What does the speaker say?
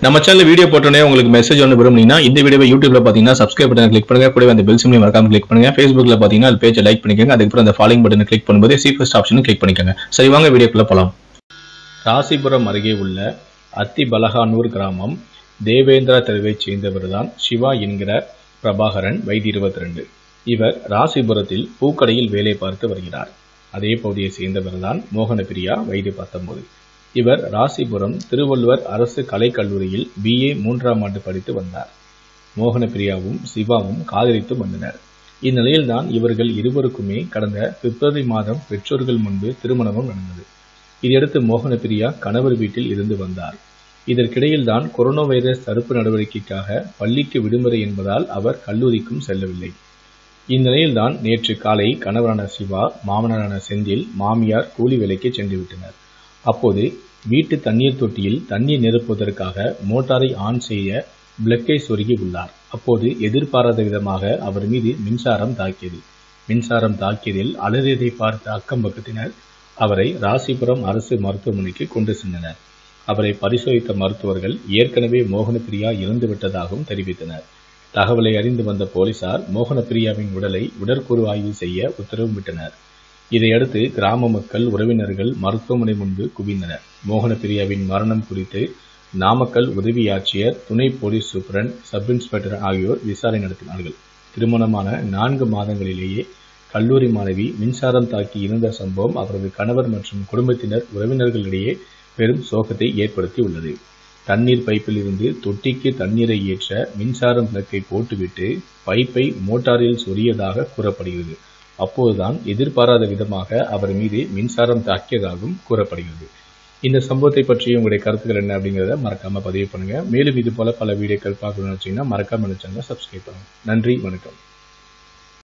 நம்ம channel video போட்டோன்னே உங்களுக்கு மெசேஜ் ஒன்று விரும்புனீங்கன்னா இந்த வீடியோவை யூடியூப்ல பார்த்தீங்கன்னா சப்ஸ்கிரைப் பட்டன் கிளிக் பண்ணுங்க கூடவே அந்த பெல் சிம்லையும் மறக்காம கிளிக் பண்ணுங்க ஃபேஸ்புக்ல பார்த்தீங்கன்னா அது பேஜை லைக் பண்ணிக்கோங்க அதுக்கப்புறம் அந்த ஃபாலோயிங் பட்டனை கிளிக் பண்ணும்போது சி ஃபர்ஸ்ட் ஆப்ஷனும் கிளிக் பண்ணிக்கோங்க சரி வாங்க வீடியோக்குள்ள போலாம் ராசிபுரம் அருகே உள்ள அத்தி பலகானூர் கிராமம் தேவேந்திரா தெருவைச் சேர்ந்தவர்தான் சிவா என்கிற பிரபாகரன் வயது இருபத்தி ரெண்டு இவர் ராசிபுரத்தில் பூக்கடையில் வேலை பார்த்து வருகிறார் அதே பகுதியை சேர்ந்தவர்தான் மோகனபிரியா வயது பத்தொன்பது இவர் ராசிபுரம் திருவள்ளுவர் அரசு கலைக்கல்லூரியில் பிஏ மூன்றாம் ஆண்டு படித்து வந்தார் மோகனபிரியாவும் சிவாவும் காதலித்து வந்தனர் இந்நிலையில்தான் இவர்கள் இருவருக்குமே கடந்த பிப்ரவரி மாதம் பெற்றோர்கள் முன்பு திருமணமும் நடந்தது இதையடுத்து மோகனபிரியா கணவர் வீட்டில் இருந்து வந்தார் இதற்கிடையில்தான் கொரோனா வைரஸ் தடுப்பு நடவடிக்கைக்காக பள்ளிக்கு விடுமுறை என்பதால் அவர் கல்லூரிக்கும் செல்லவில்லை இந்நிலையில்தான் நேற்று காலை கணவரான சிவா மாமனாரான செந்தில் மாமியார் கூலி வேலைக்கு சென்று விட்டனர் அப்போது வீட்டு தண்ணீர் தொட்டியில் தண்ணீர் நிரப்புவதற்காக மோட்டாரை ஆன் செய்ய பிளக்கை சொருகி உள்ளார் அப்போது எதிர்பாராத விதமாக அவர் மீது மின்சாரம் தாக்கியது மின்சாரம் தாக்கியதில் அலறியதை பார்த்த அக்கம் பக்கத்தினர் அவரை ராசிபுரம் அரசு மருத்துவமனைக்கு கொண்டு சென்றனர் அவரை பரிசோதித்த மருத்துவர்கள் ஏற்கனவே மோகனபிரியா இறந்துவிட்டதாகவும் தெரிவித்தனர் தகவலை அறிந்து வந்த போலீசார் மோகனபிரியாவின் உடலை உடற்கூறு ஆய்வு செய்ய உத்தரவிட்டனர் இதையடுத்து கிராம மக்கள் உறவினர்கள் மருத்துவமனை முன்பு குவிந்தனர் மோகனபிரியாவின் மரணம் குறித்து நாமக்கல் உதவி ஆட்சியர் துணை போலீஸ் சூப்பரண்ட் சப் இன்ஸ்பெக்டர் ஆகியோர் விசாரணை நடத்தினார்கள் திருமணமான நான்கு மாதங்களிலேயே கல்லூரி மாணவி மின்சாரம் தாக்கி இருந்த சம்பவம் அவரது கணவர் மற்றும் குடும்பத்தினர் உறவினர்களிடையே பெரும் சோகத்தை ஏற்படுத்தியுள்ளது தண்ணீர் பைப்பில் இருந்து தொட்டிக்கு தண்ணீரை ஏற்ற மின்சாரம் விளக்கை போட்டுவிட்டு பைப்பை மோட்டாரில் சொரியதாக கூறப்படுகிறது அப்போதுதான் எதிர்பாராத விதமாக அவர் மீது மின்சாரம் தாக்கியதாகவும் கூறப்படுகிறது இந்த சம்பவத்தை பற்றி உங்களுடைய கருத்துக்கள் என்ன அப்படிங்கிறத மறக்காம பதிவு பண்ணுங்க மேலும் இது போல பல வீடியோக்கள் பார்க்கணும்னு வச்சீங்கன்னா மறக்காம சேனலை சப்ஸ்கிரைப் பண்ணுங்க நன்றி வணக்கம்